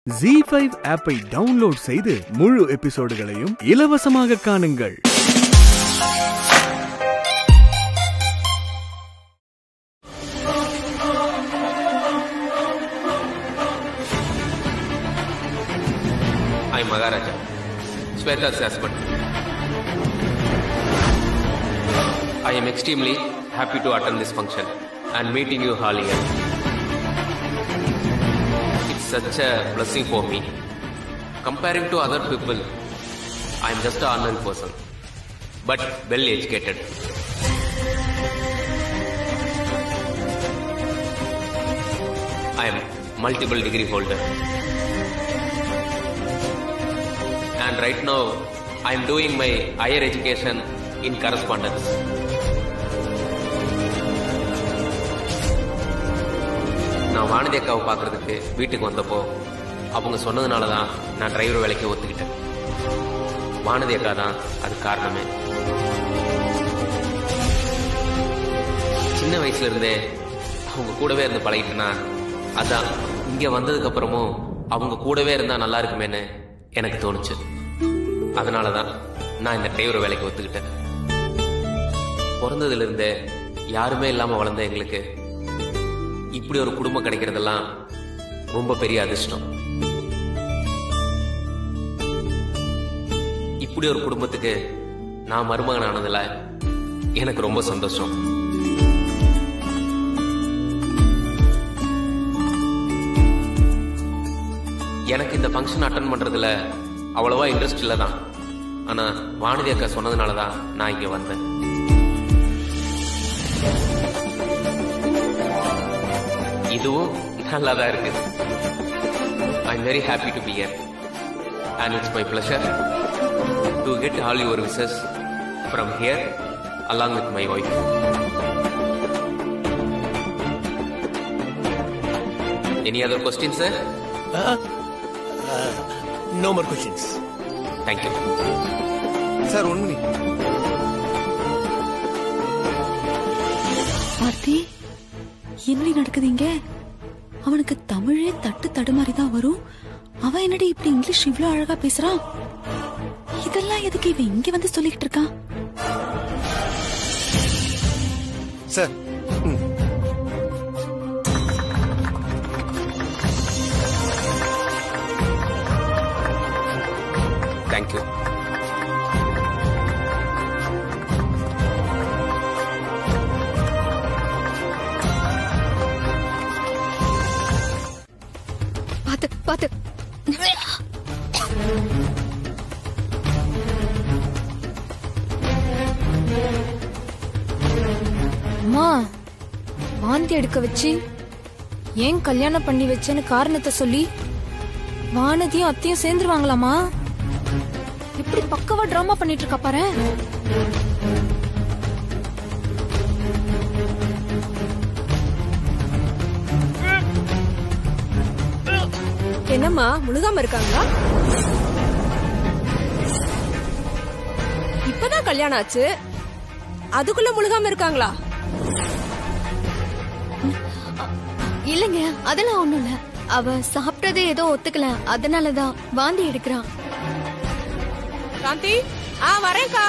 G five ஆப்பை download செய்து முழு எபிசோடுகளையும் இலவசமாக காணுங்கள் I am Maharaja, Sweta's husband. I am extremely happy to attend this function and meeting you all here. It's such a blessing for me. Comparing to other people, I am just an ordinary person, but well educated. I am multiple degree holder. and right now I am doing my higher education in correspondence. நான் வானதி அக்காவை பார்க்கறதுக்கு வீட்டுக்கு வந்தப்போ அவங்க சொன்னதுனால தான் நான் driver வேலைக்கு ஒத்துக்கிட்டேன் வானதி அக்கா தான் அது காரணமே சின்ன வயசுல இருந்தே அவங்க கூடவே இருந்து பழகிட்டேன்னா அதான் இங்க வந்ததுக்கு அப்புறமும் அவங்க கூடவே இருந்தா நல்லா இருக்குமேன்னு எனக்கு தோணுச்சு அதனால தான் நான் இந்த டிரைவர் வேலைக்கு ஒத்துக்கிட்டேன் பிறந்ததுல இருந்தே யாருமே இல்லாம வளர்ந்த எங்களுக்கு இப்படி ஒரு குடும்பம் கிடைக்கிறதெல்லாம் ரொம்ப பெரிய அதிர்ஷ்டம் இப்படி ஒரு குடும்பத்துக்கு நான் மருமகன் ஆனதுல எனக்கு ரொம்ப சந்தோஷம் எனக்கு இந்த ஃபங்க்ஷன் அட்டன் பண்றதுல அவ்வளவா இன்ட்ரெஸ்ட் இல்லை தான் ஆனா வானதி அக்கா சொன்னதுனால தான் நான் இங்க வந்தேன் இதுவும் நல்லா தான் இருக்கு I am very happy to be here and it's my pleasure to get all your wishes from here along with my wife any other question sir no more questions thank you sir one minute Aarthi என்னடி நடக்குது இங்க அவனுக்கு தமிழே தட்டு தடுமாறி தான் வரும் அவன் என்னடி இப்படி இங்கிலீஷ் இவ்ளோ அழகா பேசுறான் இதெல்லாம் எதுக்கு இவன் இங்க வந்து சொல்லிக்கிட்டு இருக்கான் சார் தேங்க்யூ பாத்து பாத்து அம்மா வாந்தி எடுக்க வச்சு ஏன் கல்யாணம் பண்ணி வச்சேன்னு காரணத்தை சொல்லி வானதியும் அத்தையும் சேர்ந்துருவாங்களாமா எப்படி பக்கவா டிராமா பண்ணிட்டு இருக்கா பாரு என்னம்மா முழுகாம இருக்காங்களா இப்பதான் கல்யாணம் ஆச்சு அதுக்குள்ள முழுகாம இருக்காங்களா இல்லைங்க அதெல்லாம் ஒண்ணும் இல்ல அவ சாப்பிட்டதே ஏதோ ஒத்துக்கல அதனாலதான் வாந்தி எடுக்கிறான் காந்தி ஆ வரேன்க்கா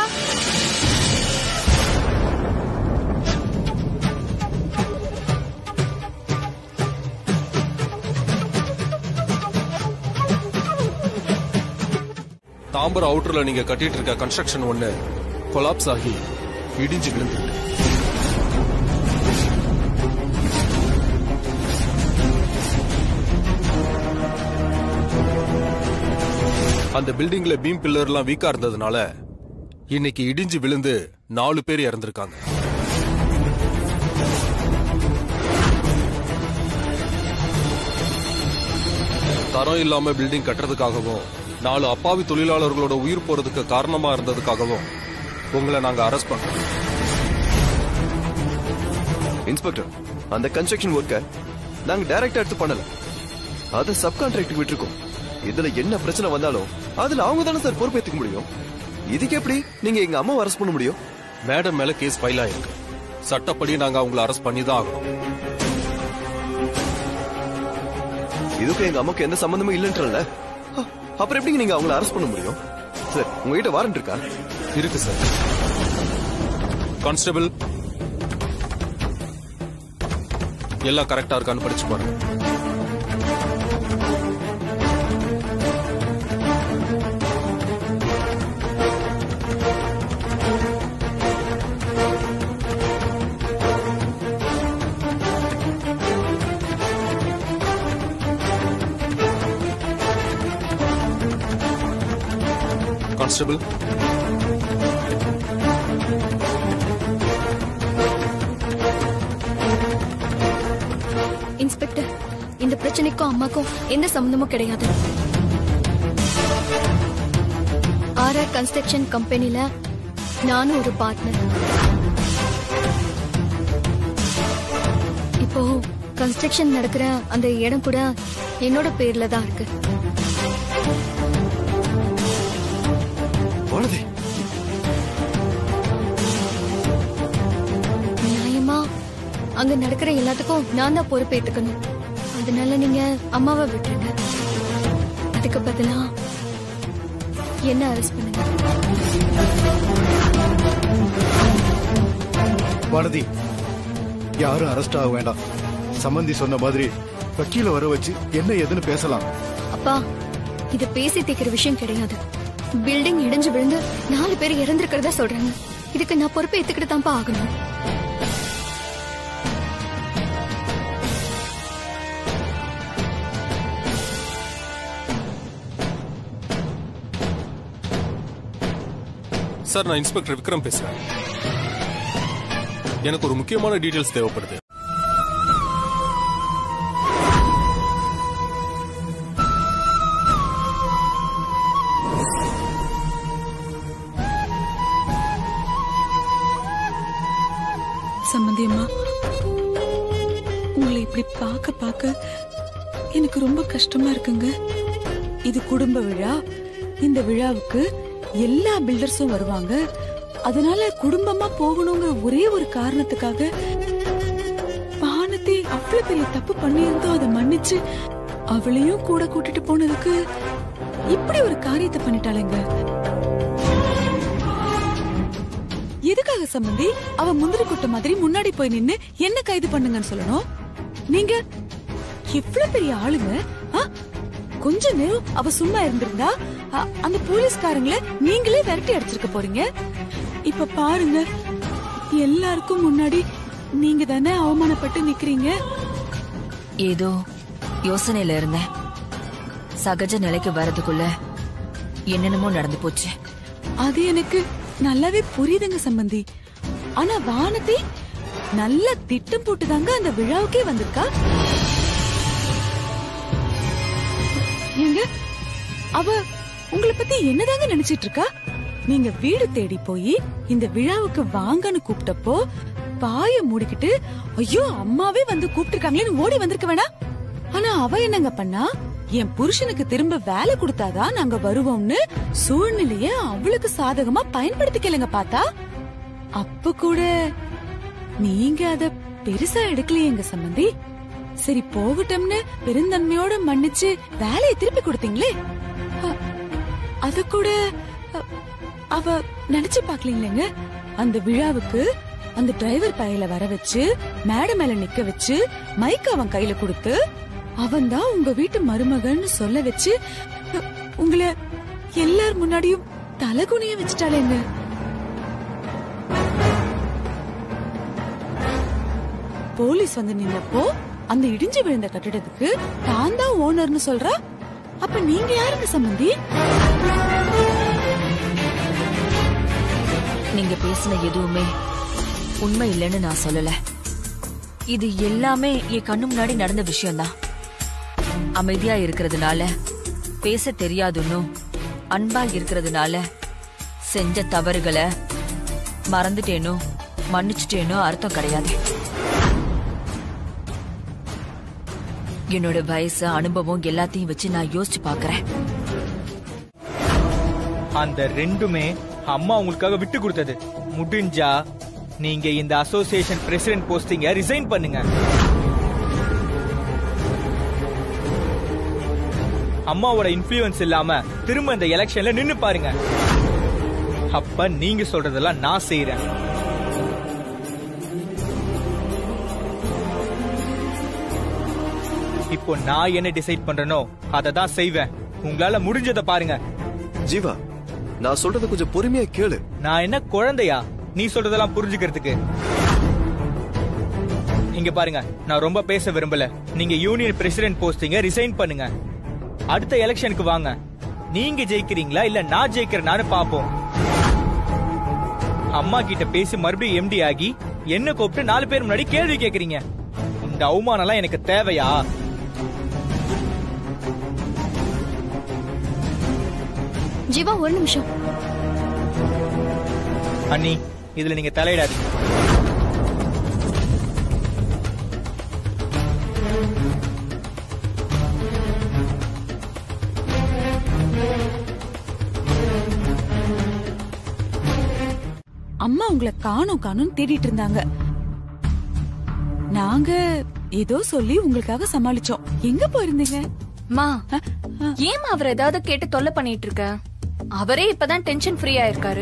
தாம்பரம் அவுட்டர்ல நீங்க கட்டிட்டு இருக்க கன்ஸ்ட்ரக்ஷன் ஒண்ணு கொலாப்ஸ் ஆகி இடிஞ்சு விழுந்துருக்கு அந்த பில்டிங்ல பீம் பில்லர்லாம் வீக்கா இருந்ததுனால இன்னைக்கு இடிஞ்சு விழுந்து நாலு பேர் இறந்திருக்காங்க தரம் இல்லாம பில்டிங் கட்டுறதுக்காகவும் நாலு அப்பாவி தொழிலாளர்களோட உயிர் போறதுக்கு காரணமா இருந்ததுக்காகவும் உங்களை நாங்க அரெஸ்ட் பண்றோம் இன்ஸ்பெக்டர் அந்த கன்ஸ்ட்ரக்ஷன் ஒர்க்க நாங்க டைரக்டா எடுத்து பண்ணல அத சப் கான்ட்ராக்ட் விட்டுருக்கோம் இதுல என்ன பிரச்சனை வந்தாலும் அதுல அவங்க தானே சார் பொறுப்பேத்துக்க முடியும் இதுக்கு எப்படி நீங்க எங்க அம்மாவை அரெஸ்ட் பண்ண முடியும் மேடம் மேல கேஸ் ஃபைல் ஆயிருக்கு சட்டப்படி நாங்க அவங்கள அரெஸ்ட் பண்ணி தான் ஆகணும் இதுக்கும் எங்க அம்மாக்கு எந்த சம்பந்தமும் இல்லைன்றல அப்புறம் எப்படி நீங்க அவங்கள அரெஸ்ட் பண்ண முடியும் சார் உங்ககிட்ட வாரண்ட் இருக்கா இருக்கு சார் கான்ஸ்டபிள் எல்லாம் கரெக்டா இருக்கான்னு படிச்சு பாருங்க கான்ஸ்டபிள் இன்ஸ்பெக்டர் இந்த பிரச்சனைக்கும் அம்மாக்கும் எந்த சம்பந்தமும் கிடையாது ஆர்ஆர் கன்ஸ்ட்ரக்ஷன் கம்பெனில நானும் ஒரு பார்ட்னர் இப்போ கன்ஸ்ட்ரக்ஷன் நடக்கிற அந்த இடம் கூட என்னோட பேர்ல தான் இருக்கு வானதி நியாயமா அங்க நடக்கிற எல்லாத்துக்கும் நான் தான் பொறுப்பேத்துக்கணும் அதனால நீங்க அம்மாவை விட்டுருங்க அதுக்கு பதிலா என்ன அரெஸ்ட் பண்ணுங்க வானதி யாரும் அரெஸ்ட் ஆக வேண்டாம் சம்பந்தி சொன்ன மாதிரி வக்கீல வர வச்சு என்ன ஏதுன்னு பேசலாம் அப்பா இது பேசி தீக்கிற விஷயம் கிடையாது பில்டிங் இடிஞ்சு விழுந்து நாலு பேர் இறந்திருக்கிறதா சொல்றாங்க இதுக்கு நான் பொறுப்பை ஏத்துக்கிட்டு தான்ப்பா ஆகணும் சார் நான் இன்ஸ்பெக்டர் விக்ரம் பேசுறேன் எனக்கு ஒரு முக்கியமான டீடைல்ஸ் தேவைப்படுது சம்மந்தி அம்மா உங்களை இப்படி பார்க்க பார்க்க எனக்கு ரொம்ப கஷ்டமா இருக்குங்க இது குடும்ப விழா இந்த விழாவுக்கு எல்லா பில்டர்ஸும் வருவாங்க அதனால குடும்பமா போகணுங்கிற ஒரே ஒரு காரணத்துக்காக வானத்தை அவ்வளவு பெரிய தப்பு பண்ணியிருந்தோம் அதை மன்னிச்சு அவளையும் கூட கூட்டிட்டு போனதுக்கு இப்படி ஒரு காரியத்தை பண்ணிட்டாளுங்க எதுக்காக சம்பந்தி அவ முந்திரி கொட்டை மாதிரி முன்னாடி போய் நின்னு என்ன கைது பண்ணுங்கன்னு சொல்லணும் நீங்க எவ்வளவு பெரிய ஆளுங்க ஆ? கொஞ்ச நேரம் அவ சும்மா இருந்திருந்தா அ, அந்த போலீஸ்காரங்கள நீங்களே விரட்டி அடிச்சிருக்க போறீங்க இப்ப பாருங்க எல்லாருக்கும் முன்னாடி நீங்க தானே அவமானப்பட்டு நிக்கிறீங்க ஏதோ யோசனையில இருந்தேன் சகஜ நிலைக்கு வரதுக்குள்ள என்னென்னமோ நடந்து போச்சு அது எனக்கு நல்லாவே புரியுதுங்க சம்பந்தி ஆனா வானதி நல்ல திட்டம் போட்டுதாங்க அந்த விழாவுக்கே வந்திருக்கா ஏங்க அவ உங்களை பத்தி என்னதாங்க நினைச்சிட்டு இருக்கா நீங்க வீடு தேடி போய் இந்த விழாவுக்கு வாங்கன்னு கூப்பிட்டப்போ பாய மூடிக்கிட்டு ஐயோ அம்மாவே வந்து கூப்பிட்டிருக்காங்களேன்னு ஓடி வந்திருக்க வேணா ஆனா அவ என்னங்க பண்ணா என் புருஷனுக்கு திரும்ப வேலை கொடுத்தாதான் நாங்க வருவோம்னு சூழ்நிலைய அவளுக்கு சாதகமா பயன்படுத்திக்கலங்க பார்த்தா அப்ப கூட நீங்க அத பெருசா எடுக்கலையேங்க சம்பந்தி சரி போகட்டும்னு பெருந்தன்மையோட மன்னிச்சு வேலையை திருப்பி கொடுத்தீங்களே அ- அத கூட அ, அவ நினைச்சு பாக்கலீங்களேங்க அந்த விழாவுக்கு அந்த டிரைவர் பையில வர வச்சு மேடை மேல நிக்க வச்சு மைக் அவன் கையில கொடுத்து அவன் தான் உங்க வீட்டு மருமகன்னு சொல்ல வச்சு அ, உங்களை எல்லார் முன்னாடியும் தலகுனிய வச்சுட்டாளேங்க போலீஸ் வந்து நின்னப்போ அந்த இடிஞ்சு விழுந்த கட்டிடத்துக்கு தான் தான் ஓனர்னு சொல்றா அப்ப நீங்க யாருங்க சம்பந்தி நீங்க பேசின எதுவுமே உண்மை இல்லைன்னு நான் சொல்லல இது எல்லாமே என் கண்ணு முன்னாடி நடந்த விஷயம்தான் அமைதியா இருக்கிறதுனால பேச தெரியாதுன்னும் அன்பா இருக்கிறதுனால செஞ்ச தவறுகளை மறந்துட்டேனோ மன்னிச்சுட்டேனோ அர்த்தம் கிடையாது என்னோட வயசு அனுபவம் எல்லாத்தையும் வச்சு நான் யோசிச்சு பாக்குறேன் அந்த ரெண்டுமே அம்மா உங்களுக்காக விட்டு கொடுத்தது முடிஞ்சா நீங்க இந்த அசோசியேஷன் பிரசிடென்ட் போஸ்டிங்க ரிசைன் பண்ணுங்க அம்மாவோட இன்ஃப்ளூயன்ஸ் இல்லாம திரும்ப இந்த எலெக்ஷன்ல நின்னு பாருங்க அப்ப நீங்க சொல்றதெல்லாம் நான் செய்யறேன் இப்போ நான் என்ன டிசைட் பண்றேனோ அதை தான் செய்வேன் உங்களால முடிஞ்சதை பாருங்க ஜீவா நான் சொல்றத கொஞ்சம் பொறுமையா கேளு நான் என்ன குழந்தையா நீ சொல்றதெல்லாம் புரிஞ்சுக்கிறதுக்கு இங்க பாருங்க நான் ரொம்ப பேச விரும்பல நீங்க யூனியன் பிரசிடென்ட் போஸ்டிங்க ரிசைன் பண்ணுங்க அடுத்த எலெக்ஷனுக்கு வாங்க நீங்க ஜெயிக்கிறீங்களா இல்ல நான் ஜெயிக்கிறேனான்னு பாப்போம் அம்மா கிட்ட பேசி மறுபடியும் எம்டி ஆகி என்ன கூப்பிட்டு நாலு பேர் முன்னாடி கேள்வி கேக்குறீங்க இந்த அவமானம் எல்லாம் எனக்கு தேவையா ஜீவா ஒரு நிமிஷம் அண்ணி இதுல நீங்க தலையிடாதீங்க அம்மா உங்களை காணும் காணும் தேடிட்டு இருந்தாங்க நாங்க ஏதோ சொல்லி உங்களுக்காக சமாளிச்சோம் எங்க போயிருந்தீங்க மா ஏமா அவர் ஏதாவது கேட்டு தொல்லை பண்ணிட்டு இருக்க அவரே இப்பதான் டென்ஷன் ஃப்ரீ ஆயிருக்காரு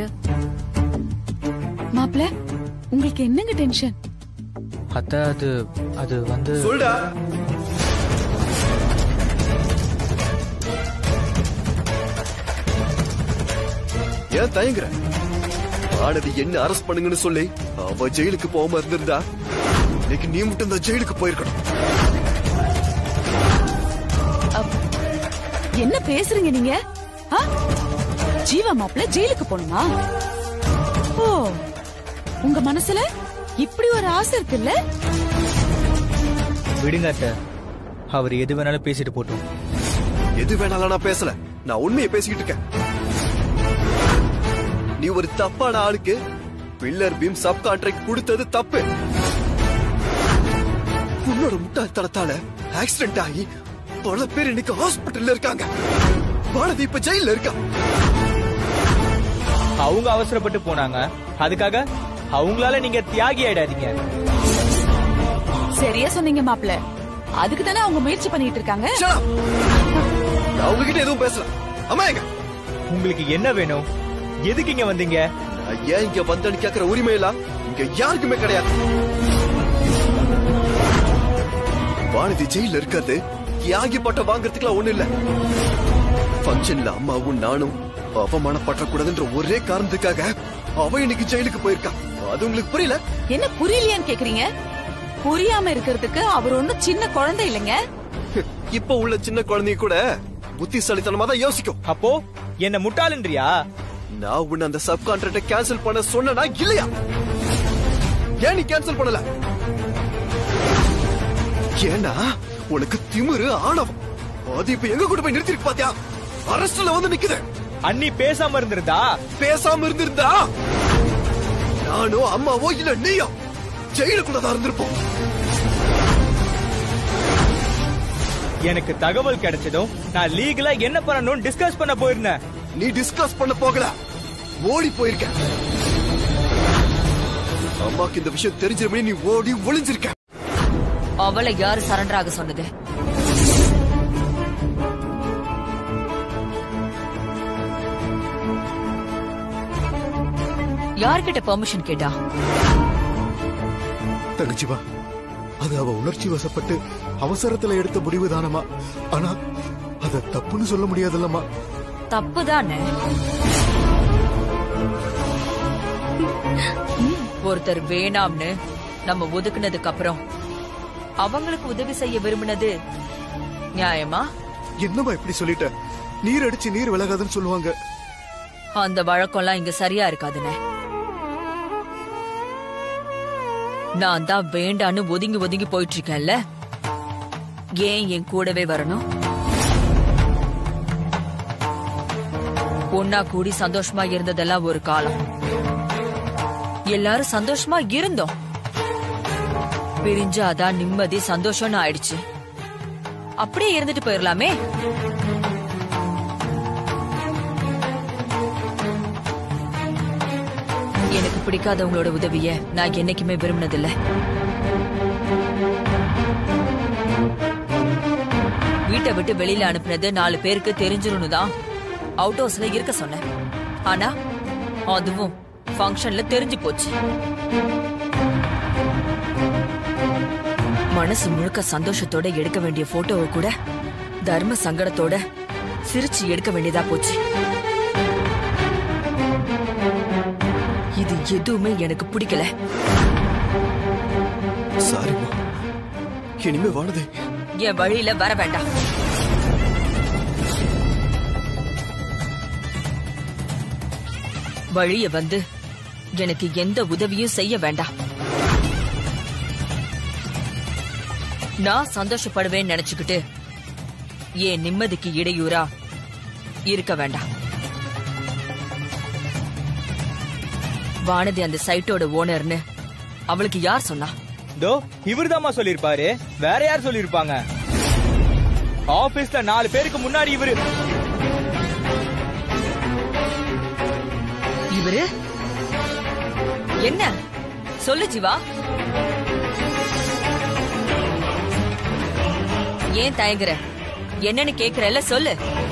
மாப்ள உங்களுக்கு என்னங்க டென்ஷன் அத்த அது அது வந்து சொல்டா ஏன் தயங்குற ஆனது என்ன அரெஸ்ட் பண்ணுங்கன்னு சொல்லி அவ ஜெயிலுக்கு போகாம இருந்திருந்தா இன்னைக்கு நீ மட்டும் இந்த ஜெயிலுக்கு போயிருக்கணும் என்ன பேசுறீங்க நீங்க ஆ? ஜீவா மாப்ள ஜெயிலுக்கு போகணுமா ஓ உங்க மனசுல இப்படி ஒரு ஆசை இருக்குல்ல விடுங்க அத்த அவர் எது வேணாலும் பேசிட்டு போட்டோம் எது வேணாலும் நான் பேசல நான் உண்மையை பேசிக்கிட்டு இருக்கேன் நீ ஒரு தப்பான ஆளுக்கு பில்லர் பீம் சப் கான்ட்ராக்ட் கொடுத்தது தப்பு உன்னோட முட்டாள்தனத்தால ஆக்சிடென்ட் ஆகி பல பேர் இன்னைக்கு ஹாஸ்பிட்டல்ல இருக்காங்க பாரதி இப்ப ஜெயில இருக்கா அவங்க அவசரப்பட்டு போனாங்க அதுக்காக அவங்களால நீங்க தியாகி ஆயிடாதீங்க சரியா சொன்னீங்க மாப்ள அதுக்கு தானே அவங்க முயற்சி பண்ணிட்டு இருக்காங்க நான் உங்ககிட்ட எதுவும் பேசல அம்மா எங்க உங்களுக்கு என்ன வேணும் எதுக்கு இங்க வந்தீங்க நான் ஏன் இங்க வந்தேன்னு கேக்குற உரிமை எல்லாம் இங்க யாருக்குமே கிடையாது வானதி ஜெயில இருக்கிறது தியாகி பட்டம் வாங்குறதுக்குலாம் ஒண்ணு இல்ல ஃபங்க்ஷன்ல அம்மாவும் நானும் அவமானப்படக்கூடாதுன்ற ஒரே காரணத்துக்காக அவ இன்னைக்கு ஜெயிலுக்கு போயிருக்கா அது உங்களுக்கு புரியல என்ன புரியலையான்னு கேக்குறீங்க புரியாம இருக்கிறதுக்கு அவர் ஒண்ணும் சின்ன குழந்தை இல்லைங்க இப்ப உள்ள சின்ன குழந்தைங்க கூட புத்திசாலித்தனமா தான் யோசிக்கும் அப்போ என்ன முட்டாளுன்றியா நான் உன்னை அந்த சப் கான்ட்ராக்ட கேன்சல் பண்ண சொன்னா இல்லையா ஏன் நீ கேன்சல் பண்ணல ஏன்னா உனக்கு திமிரு ஆணவம் அது இப்ப எங்க கூட போய் நிறுத்திருக்கு பாத்தியா அரஸ்ட்ல வந்து நிக்குது அண்ணி பேசாம இருந்திருந்தா பேசாம இருந்திருந்தா நானோ அம்மாவோ இல்ல நீயோ ஜெயிலுக்குள்ளதான் இருந்திருப்போம் எனக்கு தகவல் கிடைச்சதும் நான் லீகலா என்ன பண்ணணும்னு டிஸ்கஸ் பண்ண போயிருந்தேன் நீ டிஸ்கஸ் பண்ண போகல ஓடி போயிருக்க அம்மாக்கு இந்த விஷயம் தெரிஞ்சிருமே நீ ஓடி ஒளிஞ்சிருக்க அவளை யாரு சரண்டர் ஆக சொன்னது யார்கிட்ட பெர்மிஷன் கேட்டா தங்கச்சிவா அது அவ உணர்ச்சி வசப்பட்டு அவசரத்துல எடுத்த முடிவு தானம்மா ஆனா அத தப்புன்னு சொல்ல முடியாதுல்லம்மா தப்புதானே ஒருத்தர் வேணாம்னு நம்ம ஒதுக்குனதுக்கு அப்புறம் அவங்களுக்கு உதவி செய்ய விரும்பினது நியாயமா என்னம்மா இப்படி சொல்லிட்ட நீர் அடிச்சு நீர் விலகாதுன்னு சொல்லுவாங்க அந்த வழக்கம்லாம் இங்க சரியா இருக்காதுனே நான் தான் வேண்டான்னு ஒதுங்கி ஒதுங்கி போயிட்டு இருக்கேன்ல ஏன் என் கூடவே வரணும் ஒன்னா கூடி சந்தோஷமா இருந்ததெல்லாம் ஒரு காலம் எல்லாரும் சந்தோஷமா இருந்தோம் பிரிஞ்சு அதான் நிம்மதி சந்தோஷம்னு ஆயிடுச்சு அப்படியே இருந்துட்டு போயிடலாமே எனக்கு பிடிக்காதவங்களோட உதவிய நான் என்னைக்குமே விரும்பினதில்ல வீட்டை விட்டு வெளியில அனுப்புனது நாலு பேருக்கு தெரிஞ்சிருன்னு தான் அவுட் ஹவுஸ்ல இருக்க சொன்னேன் ஆனா அதுவும் ஃபங்க்ஷன்ல தெரிஞ்சு போச்சு மனசு முழுக்க சந்தோஷத்தோட எடுக்க வேண்டிய போட்டோவை கூட தர்ம சங்கடத்தோட சிரிச்சு எடுக்க வேண்டியதா போச்சு இது எதுவுமே எனக்கு பிடிக்கல சாரிம்மா இனிமே வானதி என் வழியில வர வேண்டாம் வழிய வந்து எனக்கு எந்த உதவியும் செய்ய வேண்டாம் நான் சந்தோஷப்படுவேன்னு நினைச்சுக்கிட்டு என் நிம்மதிக்கு இடையூறா இருக்க வேண்டாம் வானதி அந்த சைட்டோட ஓனர்னு அவளுக்கு யார் சொன்னா தோ இவர்தாம்மா சொல்லிருப்பாரு வேற யார் சொல்லிருப்பாங்க ஆபீஸ்ல நாலு பேருக்கு முன்னாடி இவரு இவரு என்ன சொல்லு ஜீவா ஏன் தயங்குற என்னன்னு கேக்குறல்ல சொல்லு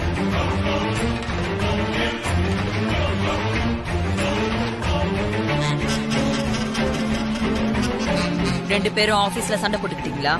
ரெண்டு பேரும் ஆபீஸ்ல சண்டை போட்டுக்கிட்டீங்களா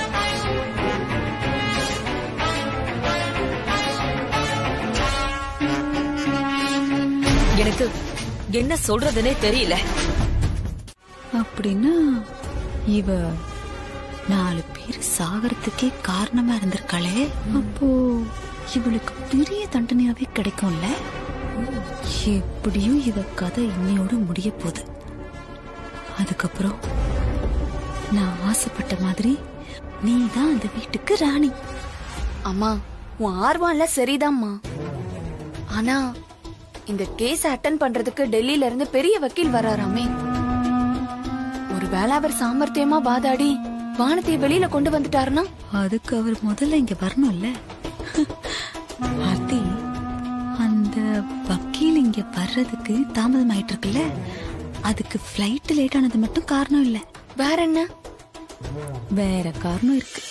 எனக்கு என்ன சொல்றதுன்னே தெரியல அப்படின்னா இவ நாலு பேர் சாகறதுக்கே காரணமா இருந்திருக்காளே அப்போ இவளுக்கு பெரிய தண்டனையாவே கிடைக்கும்ல எப்படியும் இவ கதை இன்னையோட முடிய போகுது அதுக்கப்புறம் நான் ஆசைப்பட்ட மாதிரி நீ தான் அந்த வீட்டுக்கு ராணி அம்மா உன் ஆர்வம் எல்லாம் சரிதாம்மா ஆனா இந்த கேஸ் அட்டன் பண்றதுக்கு டெல்லியில இருந்து பெரிய வக்கீல் வராராமே ஒருவேளை அவர் சாமர்த்தியமா வாதாடி வானத்தை வெளியில கொண்டு வந்துட்டாருன்னா அதுக்கு அவர் முதல்ல இங்க வரணும்ல ஆர்த்தி அந்த வக்கீல் இங்க வர்றதுக்கு தாமதம் ஆயிட்டு இருக்குல்ல அதுக்கு ஃபிளைட் லேட் ஆனது மட்டும் காரணம் இல்ல வேற என்ன வேற காரணம் இருக்கு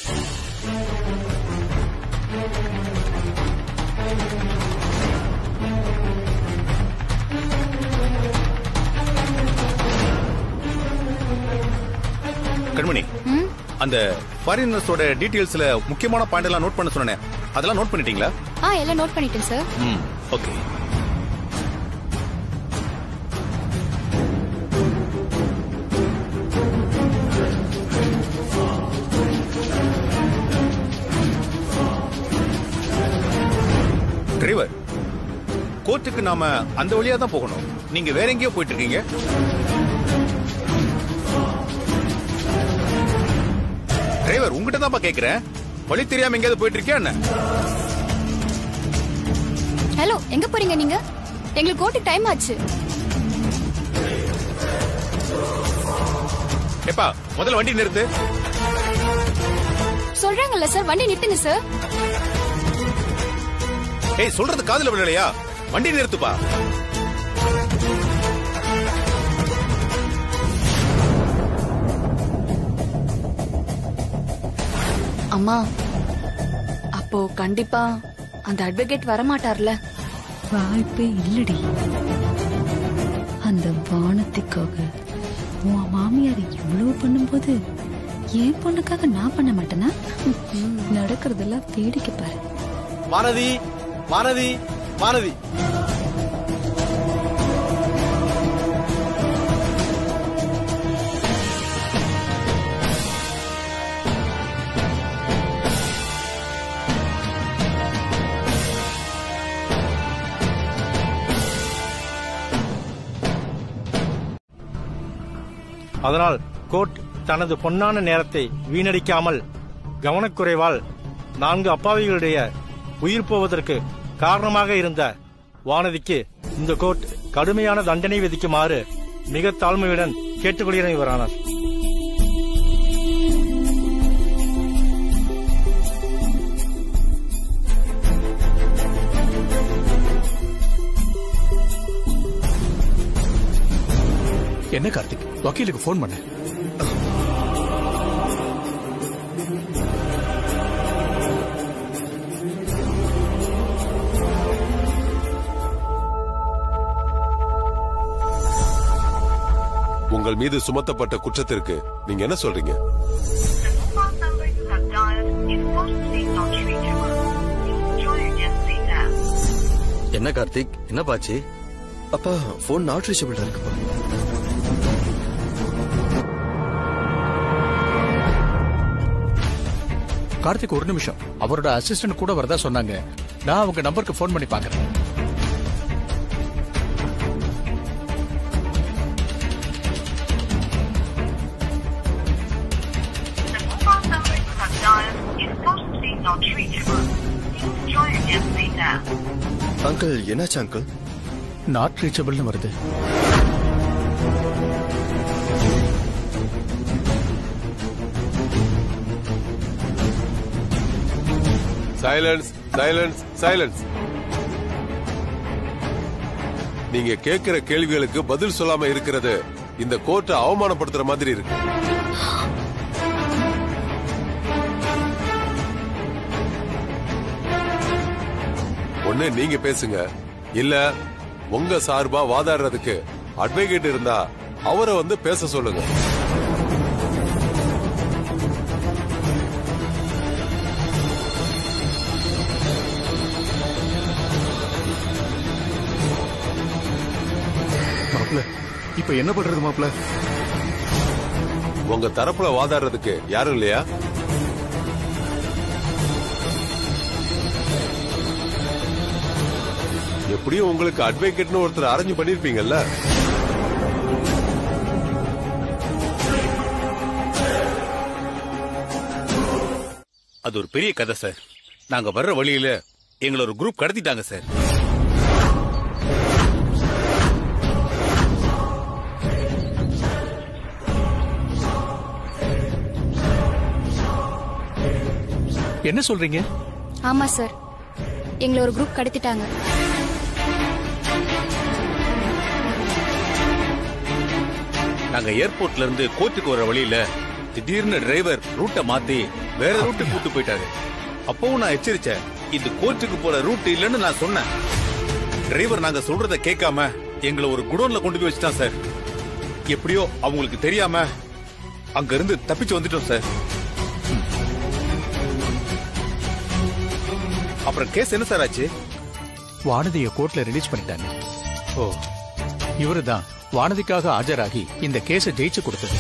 கண்மணி அந்த ஃபாரினர்ஸோட டீடைல்ஸ்ல முக்கியமான பாயிண்ட் எல்லாம் நோட் பண்ண சொன்னேன் அதெல்லாம் நோட் பண்ணிட்டீங்களா ஆ எல்லாம் நோட் பண்ணிட்டேன் சார் ம் ஓகே டிரைவர் கோர்ட்டுக்கு நாம அந்த வழியா தான் போகணும் நீங்க வேற எங்கேயோ போயிட்டு இருக்கீங்க டிரைவர் உங்ககிட்ட தான்ப்பா கேக்குறேன் வழி தெரியாம எங்கேயாவது போயிட்டு இருக்கியா என்ன ஹலோ எங்க போறீங்க நீங்க எங்களுக்கு கோர்ட்டுக்கு டைம் ஆச்சு எப்பா முதல்ல வண்டி நிறுத்து சொல்றாங்கல்ல சார் வண்டி நிறுத்துங்க சார் ஏய் சொல்றது காதுல விழலையா வண்டி நிறுத்துப்பா அம்மா அப்போ கண்டிப்பா அந்த அட்வொகேட் வரமாட்டார்ல வாய்ப்பே இல்லடி அந்த வானத்துக்காக உன் மாமியார் இவ்வளவு பண்ணும்போது என் பொண்ணுக்காக நான் பண்ண மாட்டேனா நடக்கிறதெல்லாம் வேடிக்கை பாரு வானதி வானதி வானதி அதனால் கோர்ட் தனது பொன்னான நேரத்தை வீணடிக்காமல் கவனக்குறைவால் நான்கு அப்பாவிகளுடைய உயிர் போவதற்கு காரணமாக இருந்த வானதிக்கு இந்த கோர்ட் கடுமையான தண்டனை விதிக்குமாறு மிக தாழ்மையுடன் கேட்டுக்கொள்கிறேன் இவரானார் என்ன கார்த்திக் வக்கீலுக்கு ஃபோன் பண்ண உங்கள் மீது சுமத்தப்பட்ட குற்றத்திற்கு நீங்க என்ன சொல்றீங்க என்ன கார்த்திக் என்ன பாச்சு அப்பா போன் நாட் ரீச்சபிளா இருக்குப்பா கார்த்திக் ஒரு நிமிஷம் அவரோட அசிஸ்டன்ட் கூட வரதா சொன்னாங்க நான் அவங்க நம்பருக்கு ஃபோன் பண்ணி பார்க்கறேன் அங்கிள் என்னாச்சு அங்கிள் நாட் ரீச்சபிள்னு வருது சைலன்ஸ் சைலன்ஸ் சைலன்ஸ் நீங்க கேட்கிற கேள்விகளுக்கு பதில் சொல்லாம இருக்கிறது இந்த கோர்ட்டை அவமானப்படுத்துற மாதிரி இருக்கு ஒண்ணு நீங்க பேசுங்க இல்ல உங்க சார்பா வாதாடுறதுக்கு அட்வொகேட் இருந்தா அவரை வந்து பேச சொல்லுங்க மாப்ள இப்ப என்ன பண்றது மாப்ள உங்க தரப்புல வாதாடுறதுக்கு யாரும் இல்லையா எப்படியும் உங்களுக்கு அட்வொகேட்னு ஒருத்தர் அரேஞ்ச் பண்ணிருப்பீங்கல்ல அது ஒரு பெரிய கதை சார் நாங்க வர்ற வழியில எங்களை ஒரு குரூப் கடத்திட்டாங்க சார் என்ன சொல்றீங்க ஆமா சார் எங்களை ஒரு குரூப் கடத்திட்டாங்க நாங்க ஏர்போர்ட்ல இருந்து கோர்ட்டுக்கு வர வழியில திடீர்னு டிரைவர் ரூட்டை மாத்தி வேற ரூட்டு கூட்டு போயிட்டாரு அப்பவும் நான் எச்சரிச்சேன் இது கோர்ட்டுக்கு போற ரூட் இல்லைன்னு நான் சொன்னேன் டிரைவர் நாங்க சொல்றத கேட்காம எங்களை ஒரு குடோன்ல கொண்டு போய் வச்சுட்டான் சார் எப்படியோ அவங்களுக்கு தெரியாம அங்க இருந்து தப்பிச்சு வந்துட்டோம் சார் அப்புறம் கேஸ் என்ன சார் ஆச்சு வானதிய கோர்ட்ல ரிலீஸ் பண்ணிட்டாங்க ஓ இவருதான் வானதிக்காக ஆஜராகி இந்த கேஸை ஜெயிச்சு கொடுத்தது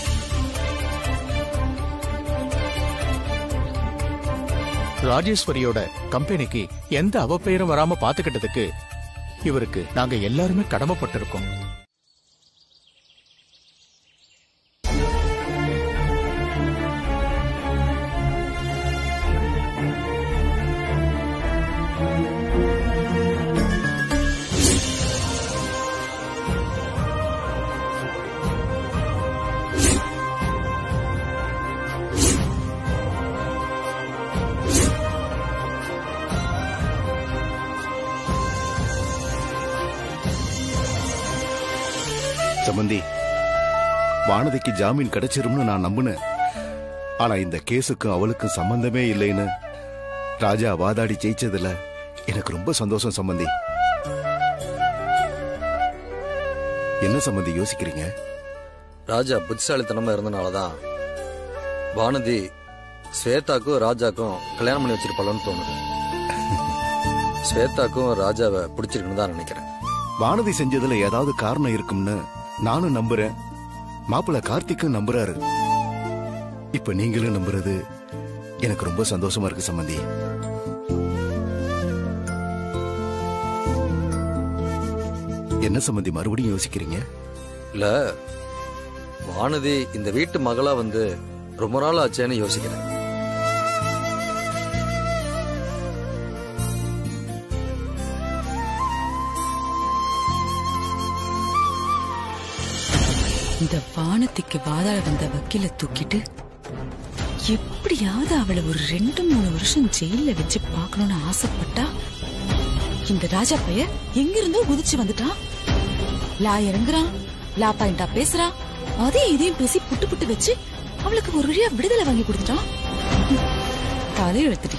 ராஜேஸ்வரியோட கம்பெனிக்கு எந்த அவப்பெயரும் வராம பாத்துக்கிட்டதுக்கு இவருக்கு நாங்க எல்லாருமே கடமைப்பட்டிருக்கோம் சம்பந்தி வானதிக்கு ஜாமீன் கிடைச்சிரும்னு நான் நம்பினேன் ஆனா இந்த கேஸுக்கும் அவளுக்கும் சம்பந்தமே இல்லைன்னு ராஜா வாதாடி ஜெயிச்சதுல எனக்கு ரொம்ப சந்தோஷம் சம்பந்தி என்ன சம்பந்தி யோசிக்கிறீங்க ராஜா புத்திசாலித்தனமா இருந்தனாலதான் வானதி ஸ்வேதாக்கும் ராஜாக்கும் கல்யாணம் பண்ணி வச்சிருப்பாளோன்னு தோணுது ஸ்வேதாக்கும் ராஜாவை பிடிச்சிருக்குன்னு தான் நினைக்கிறேன் வானதி செஞ்சதுல ஏதாவது காரணம் இருக்கும்னு நானும் நம்புறேன் மாப்பிள்ள கார்த்திக்கும் நம்புறாரு இப்ப நீங்களும் நம்புறது எனக்கு ரொம்ப சந்தோஷமா இருக்கு சம்பந்தி என்ன சம்பந்தி மறுபடியும் யோசிக்கிறீங்க இல்ல வானதி இந்த வீட்டு மகளா வந்து ரொம்ப நாள் ஆச்சேன்னு யோசிக்கிறேன் இந்த வானத்திக்கு வாதாட வந்த வக்கீல தூக்கிட்டு எப்படியாவது அவளை ஒரு ரெண்டு மூணு வருஷம் ஜெயில வச்சு பார்க்கணும்னு ஆசைப்பட்டா இந்த ராஜா பைய எங்கிருந்தோ குதிச்சு வந்துட்டான் லா இறங்குறான் லா பாயிண்டா பேசுறான் அதே இதையும் பேசி புட்டு புட்டு வச்சு அவளுக்கு ஒரு வழியா விடுதலை வாங்கி கொடுத்துட்டான் தலை எழுத்துடி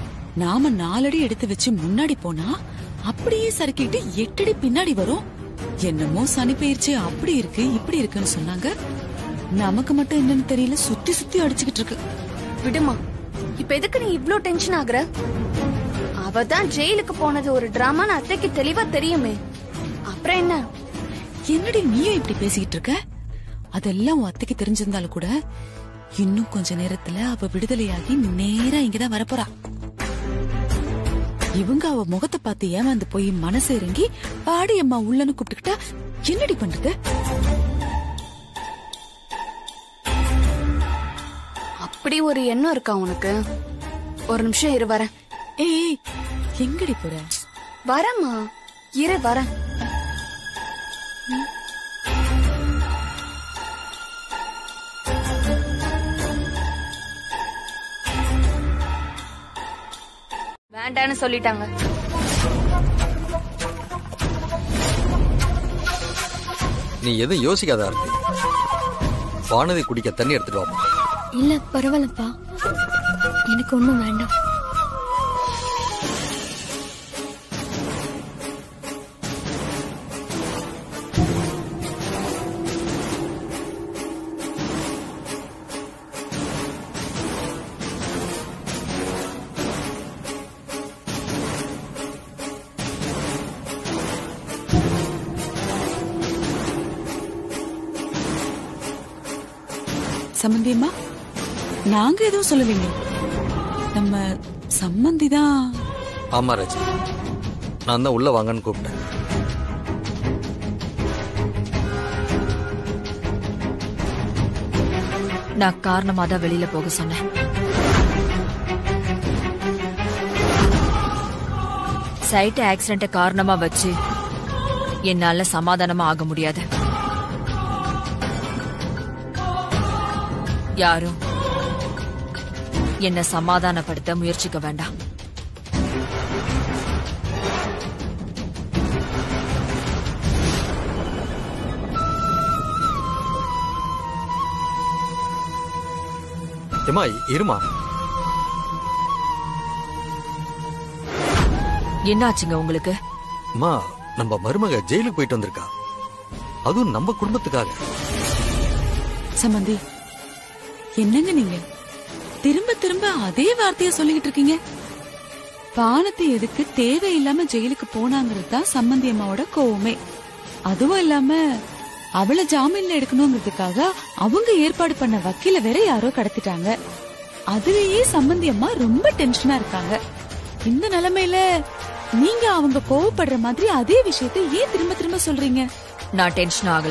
நாம நாலடி எடுத்து வச்சு முன்னாடி போனா அப்படியே சறுக்கிட்டு எட்டடி பின்னாடி வரும் என்னமோ சனி பயிற்சி அப்படி இருக்கு இப்படி இருக்குன்னு சொன்னாங்க நமக்கு மட்டும் என்னன்னு தெரியல சுத்தி சுத்தி அடிச்சுக்கிட்டு இருக்கு விடுமா இப்ப எதுக்கு நீ இவ்ளோ டென்ஷன் ஆகுற அவ தான் ஜெயிலுக்கு போனது ஒரு டிராமான்னு அத்தைக்கு தெளிவா தெரியுமே அப்புறம் என்ன என்னடி நீயும் இப்படி பேசிக்கிட்டு இருக்க அதெல்லாம் உன் அத்தைக்கு தெரிஞ்சிருந்தாலும் கூட இன்னும் கொஞ்ச நேரத்துல அவ விடுதலையாகி நேரா இங்கதான் வரப்போறா இவங்க அவ முகத்தை பார்த்து ஏமாந்து போய் மனசு இறங்கி பாடி அம்மா உள்ளன்னு கூப்பிட்டுக்கிட்டா என்னடி பண்றது அப்படி ஒரு எண்ணம் இருக்கா உனக்கு ஒரு நிமிஷம் இரு வரேன் ஏய் எங்கடி போற வரேம்மா இரு வரேன் வேண்டான்னு சொல்லிட்டாங்க நீ எதுவும் யோசிக்காத ஆர்த்தி வானதி குடிக்க தண்ணி எடுத்துட்டு வாமா இல்ல பரவாயில்லப்பா எனக்கு ஒண்ணும் வேண்டாம் சம்மந்தி அம்மா நாங்க எதுவும் சொல்லலைங்க நம்ம சம்மந்தி தான் ஆமா ராஜி நான் தான் உள்ள வாங்கன்னு கூப்பிட்டேன் நான் காரணமா தான் வெளியில போக சொன்னேன் சைட் ஆக்சிடென்ட காரணமா வச்சு என்னால சமாதானமா ஆக முடியாது யாரும் என்ன சமாதானப்படுத்த முயற்சிக்க வேண்டாம் ஏமா இருமா என்னாச்சுங்க உங்களுக்கு அம்மா நம்ம மருமக ஜெயிலுக்கு போயிட்டு வந்திருக்கா அதுவும் நம்ம குடும்பத்துக்காக சம்மந்தி என்னங்க நீங்க திரும்ப திரும்ப அதே வார்த்தைய சொல்லிக்கிட்டு இருக்கீங்க பானத்தை எதுக்கு தேவையில்லாம ஜெயிலுக்கு போனாங்கிறது தான் சம்மந்தி அம்மாவோட கோவமே அதுவும் இல்லாம அவளை ஜாமீன்ல எடுக்கணுங்கிறதுக்காக அவங்க ஏற்பாடு பண்ண வக்கீல வேற யாரோ கடத்திட்டாங்க அதுலயே சம்மந்தி அம்மா ரொம்ப டென்ஷனா இருக்காங்க இந்த நிலைமையில நீங்க அவங்க கோவப்படுற மாதிரி அதே விஷயத்தை ஏன் திரும்ப திரும்ப சொல்றீங்க நான் டென்ஷன் ஆகல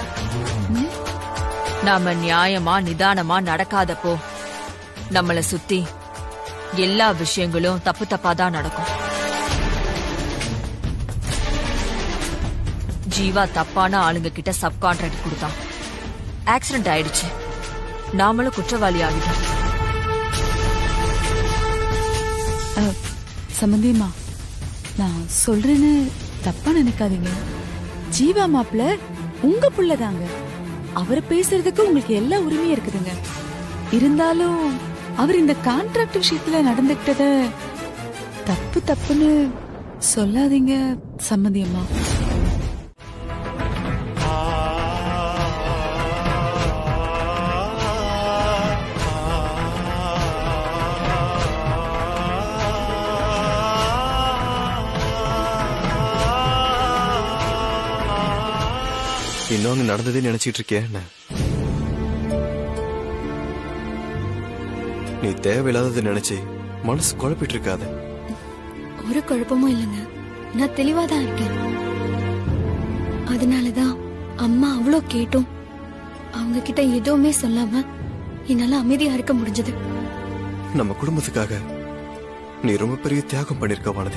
நாம நியாயமா நிதானமா நடக்காதப்போ நம்மள சுத்தி எல்லா விஷயங்களும் தப்பு தப்பா தான் நடக்கும் ஜீவா தப்பான ஆளுங்க கிட்ட சப் கான்ட்ராக்ட் கொடுத்தான் ஆக்சிடென்ட் ஆயிடுச்சு நாமளும் குற்றவாளி ஆகிட்டோம் அஹ், சம்மந்தியம்மா நான் சொல்றேன்னு தப்பா நினைக்காதீங்க ஜீவா மாப்பிள உங்க புள்ளதாங்க அவர் பேசுறதுக்கு உங்களுக்கு எல்லா உரிமையும் இருக்குதுங்க இருந்தாலும் அவர் இந்த கான்ட்ராக்ட் விஷயத்துல நடந்துக்கிட்டத தப்பு தப்புன்னு சொல்லாதீங்க சம்மந்தியம்மா இன்னொன்னு நடந்ததே நினைச்சிட்டு இருக்கியா என்ன நீ தேவையில்லாததை நினைச்சு மனசு குழப்பிட்டு இருக்காத ஒரு குழப்பமும் இல்லைங்க நான் தெளிவா தான் இருக்கேன் அதனாலதான் அம்மா அவ்வளோ கேட்டும் அவங்க கிட்ட எதுவுமே சொல்லாம என்னால அமைதியா இருக்க முடிஞ்சது நம்ம குடும்பத்துக்காக நீ ரொம்ப பெரிய தியாகம் பண்ணிருக்க வானதி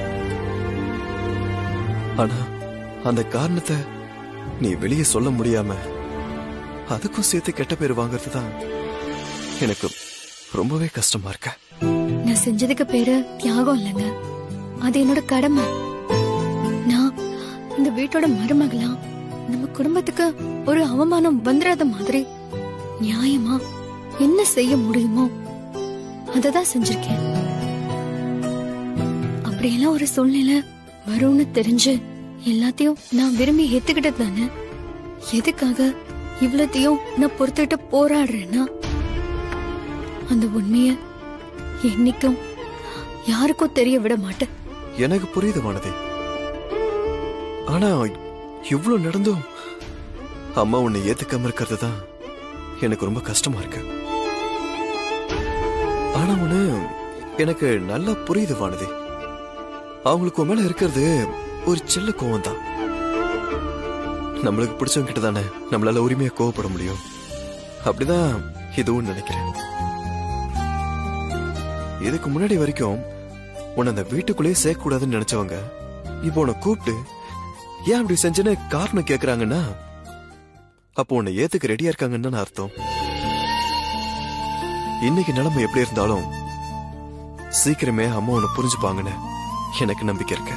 ஆனா அந்த காரணத்தை நீ வெளியே சொல்ல முடியாம அதுக்கும் சேர்த்து கெட்ட பேர் வாங்குறது தான் எனக்கு ரொம்பவே கஷ்டமா இருக்க நான் செஞ்சதுக்கு பேரு தியாகம் இல்லைங்க அது என்னோட கடமை நான் இந்த வீட்டோட மருமகளா நம்ம குடும்பத்துக்கு ஒரு அவமானம் வந்துடாத மாதிரி நியாயமா என்ன செய்ய முடியுமோ அததான் செஞ்சிருக்கேன் அப்படியெல்லாம் ஒரு சூழ்நிலை வரும்னு தெரிஞ்சு எல்லாத்தையும் நான் விரும்பி ஏத்துக்கிட்டது தானே எதுக்காக இவ்வளத்தையும் நான் பொறுத்துட்டு போராடுறேன்னா அந்த உண்மைய என்னைக்கும் யாருக்கும் தெரிய விட மாட்டேன் எனக்கு புரியுது வானதி ஆனா இவ்ளோ நடந்தும் அம்மா உன்னை ஏத்துக்காம இருக்கிறது தான் எனக்கு ரொம்ப கஷ்டமா இருக்கு ஆனா ஒண்ணு எனக்கு நல்லா புரியுது வானதி அவங்களுக்கு உன் மேல இருக்கிறது ஒரு சில்ல கோவம் தான் நம்மளுக்கு பிடிச்சவங்க கிட்ட தானே நம்மளால உரிமையா கோவப்பட முடியும் அப்படிதான் இதுவும் நினைக்கிறேன் இதுக்கு முன்னாடி வரைக்கும் உன்னை அந்த வீட்டுக்குள்ளேயே சேர்க்க கூடாதுன்னு நினைச்சவங்க இப்போ உன்னை கூப்பிட்டு ஏன் அப்படி செஞ்சேன்னு காரணம் கேக்குறாங்கன்னா அப்போ உன்னை ஏத்துக்க ரெடியா இருக்காங்கன்னு தானே அர்த்தம் இன்னைக்கு நிலைமை எப்படி இருந்தாலும் சீக்கிரமே அம்மா உன்னை புரிஞ்சுப்பாங்கன்னு எனக்கு நம்பிக்கை இருக்கு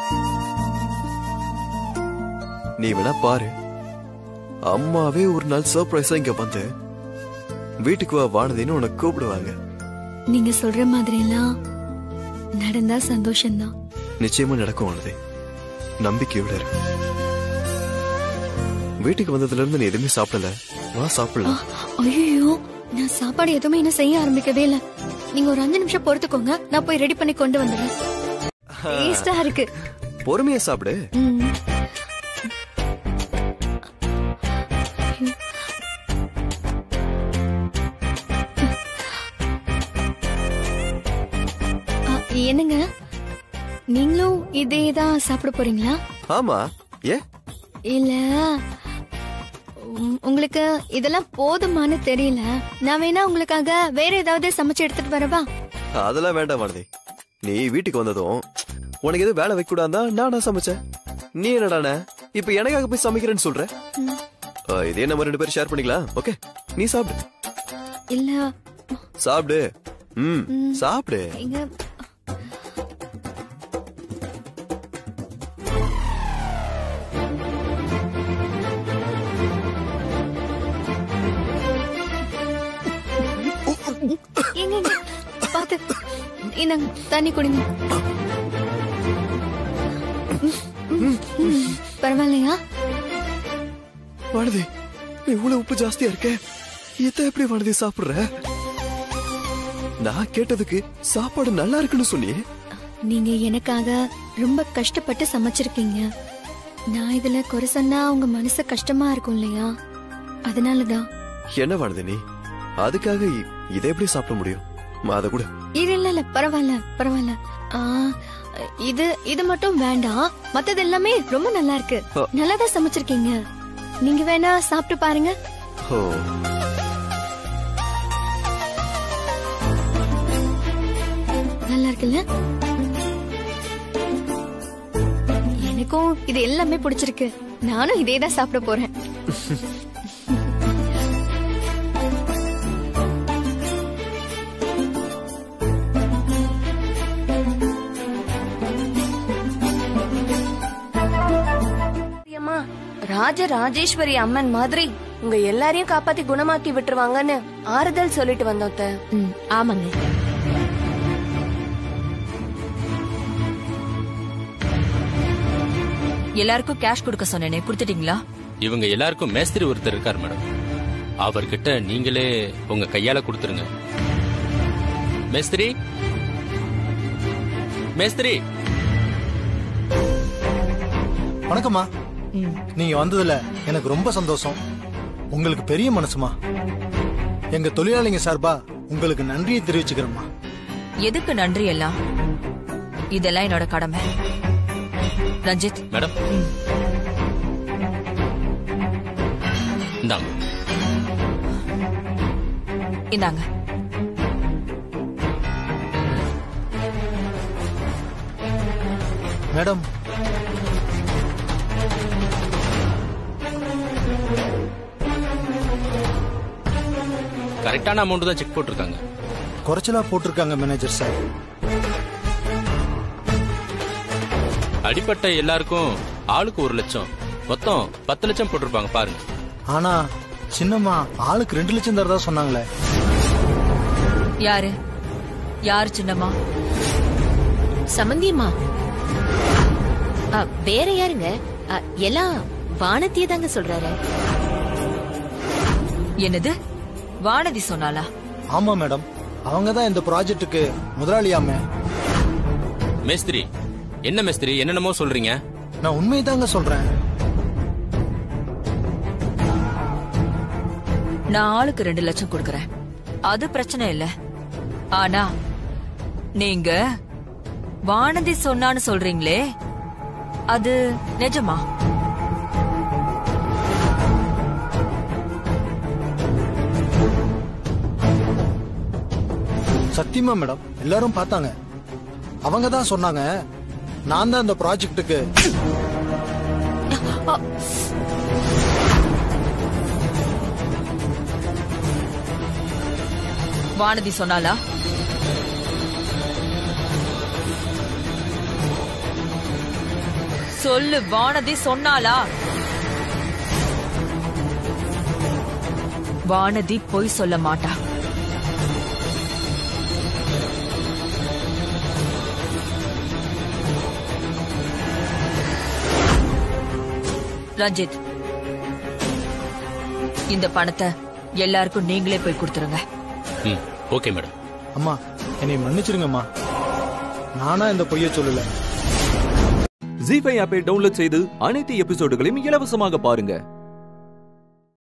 நீ வேணா பாரு அம்மாவே ஒரு நாள் சர்ப்ரைஸா இங்க வந்து வீட்டுக்கு வா வானதின்னு உன்னை கூப்பிடுவாங்க நீங்க சொல்ற மாதிரி எல்லாம் நடந்தா சந்தோஷம்தான் நிச்சயமா நடக்கும் வானதி நம்பிக்கையோட இரு வீட்டுக்கு வந்ததுல இருந்து நீ எதுவுமே சாப்பிடல வா சாப்பிடலாம் ஐயோ நான் சாப்பாடு எதுவுமே இன்னும் செய்ய ஆரம்பிக்கவே இல்ல நீங்க ஒரு அஞ்சு நிமிஷம் பொறுத்துக்கோங்க நான் போய் ரெடி பண்ணி கொண்டு வந்துடுறேன் டேஸ்டா இருக்கு பொறுமையா சாப்பிடு ம். ஆ, என்னங்க நீங்களும் இதே தான் சாப்பிட போறீங்களா ஆமா ஏ இல்ல உம், உங்களுக்கு இதெல்லாம் போதுமான்னு தெரியல நான் வேணா உங்களுக்காக வேற ஏதாவது சமைச்சு எடுத்துட்டு வரவா அதெல்லாம் வேண்டாம் வானதி நீ வீட்டுக்கு வந்ததும் உனக்கு எதுவும் வேலை வைக்க கூடாதா நானா சமைச்சேன் நீ என்னடான இப்ப எனக்காக போய் சமைக்கிறேன்னு சொல்ற ம். ஆ, இதே நம்ம ரெண்டு பேரும் ஷேர் பண்ணிக்கலாம் ஓகே நீ சாப்பிடு இல்ல சாப்பிடு ம் ம். சாப்பிடு இங்க எங்க எங்க பாத்து இந்தாங்க தண்ணி குடிங்க ம், ம், பரவாயில்லையா வானதி நீ இவ்வளவு உப்பு ஜாஸ்தியா இருக்க இத எப்படி வானதி சாப்பிடுற நான் கேட்டதுக்கு சாப்பாடு நல்லா இருக்குன்னு சொன்னியே நீங்க எனக்காக ரொம்ப கஷ்டப்பட்டு சமைச்சிருக்கீங்க நான் இதுல குறை சொன்னா உங்க மனசு கஷ்டமா இருக்கும் இல்லையா அதனாலதான் என்ன வானதி நீ அதுக்காக இ- இதை எப்படி சாப்பிட முடியும் அத கூட இது இல்ல இல்ல பரவாயில்ல பரவாயில்ல ஆ, இது இது மட்டும் வேண்டாம் மத்தது எல்லாமே ரொம்ப நல்லா இருக்கு ஆ. நல்லாதான் சமைச்சிருக்கீங்க நீங்க வேணா சாப்பிட்டு பாருங்க ஓ நல்லா இருக்குல்ல எனக்கும் இது எல்லாமே பிடிச்சிருக்கு நானும் இதே தான் சாப்பிட போறேன் அம்மா ராஜ ராஜேஸ்வரி அம்மன் மாதிரி உங்க எல்லாரையும் காப்பாத்தி குணமாக்கி விட்டுருவாங்கன்னு ஆறுதல் சொல்லிட்டு வந்தோம் அத்தை. ஆமாங்க எல்லாருக்கும் கேஷ் கொடுக்க சொன்னேனே கொடுத்துட்டீங்களா இவங்க எல்லாருக்கும் மேஸ்திரி ஒருத்தர் இருக்கார் மேடம் அவர்கிட்ட நீங்களே உங்க கையால கொடுத்துருங்க மேஸ்திரி மேஸ்திரி வணக்கம்மா நீங்க வந்ததுல எனக்கு ரொம்ப சந்தோஷம் உங்களுக்கு பெரிய மனசுமா எங்க தொழிலாளிங்க சார்பா உங்களுக்கு நன்றியை தெரிவிச்சுக்கிறேம்மா எதுக்கு நன்றி எல்லாம் இதெல்லாம் என்னோட கடமை ரஞ்சித் மேடம் இந்தாங்க இந்தாங்க மேடம் கரெக்டான அமௌண்ட் தான் செக் போட்டிருக்காங்க குறைச்சலா போட்டிருக்காங்க மேனேஜர் சார் அடிப்பட்ட எல்லாருக்கும் ஆளுக்கு ஒரு லட்சம் மொத்தம் பத்து லட்சம் போட்டிருப்பாங்க பாருங்க ஆனா சின்னம்மா ஆளுக்கு ரெண்டு லட்சம் தரதா சொன்னாங்களே யாரு யார் சின்னம்மா சமந்தியம்மா அ, வேற யாருங்க அ, எல்லாம் வானத்தியே தாங்க சொல்றாரு என்னது வானதி சொன்னாளா ஆமா மேடம் அவங்க தான் இந்த ப்ராஜெக்ட்டுக்கு முதலாளியாமே மேஸ்திரி என்ன மேஸ்திரி என்னென்னமோ சொல்றீங்க நான் உண்மைதாங்க சொல்றேன் நான் ஆளுக்கு ரெண்டு லட்சம் கொடுக்கறேன் அது பிரச்சனை இல்ல ஆனா நீங்க வானதி சொன்னான்னு சொல்றீங்களே அது நிஜமா சத்தியமா மேடம் எல்லாரும் பார்த்தாங்க அவங்க தான் சொன்னாங்க நான் தான் இந்த ப்ராஜெக்ட்டுக்கு வானதி சொன்னாளா சொல்லு வானதி சொன்னாளா வானதி பொய் சொல்ல மாட்டா ரஞ்சித் இந்த பணத்தை எல்லாருக்கும் நீங்களே போய் கொடுத்துருங்க ம் ஓகே மேடம் அம்மா என்னை மன்னிச்சிருங்கம்மா நானா இந்த பொய்ய சொல்லல ஜி ஃபைவ் ஆப்பை டவுன்லோட் செய்து அனைத்து எபிசோடுகளையும் இலவசமாக பாருங்க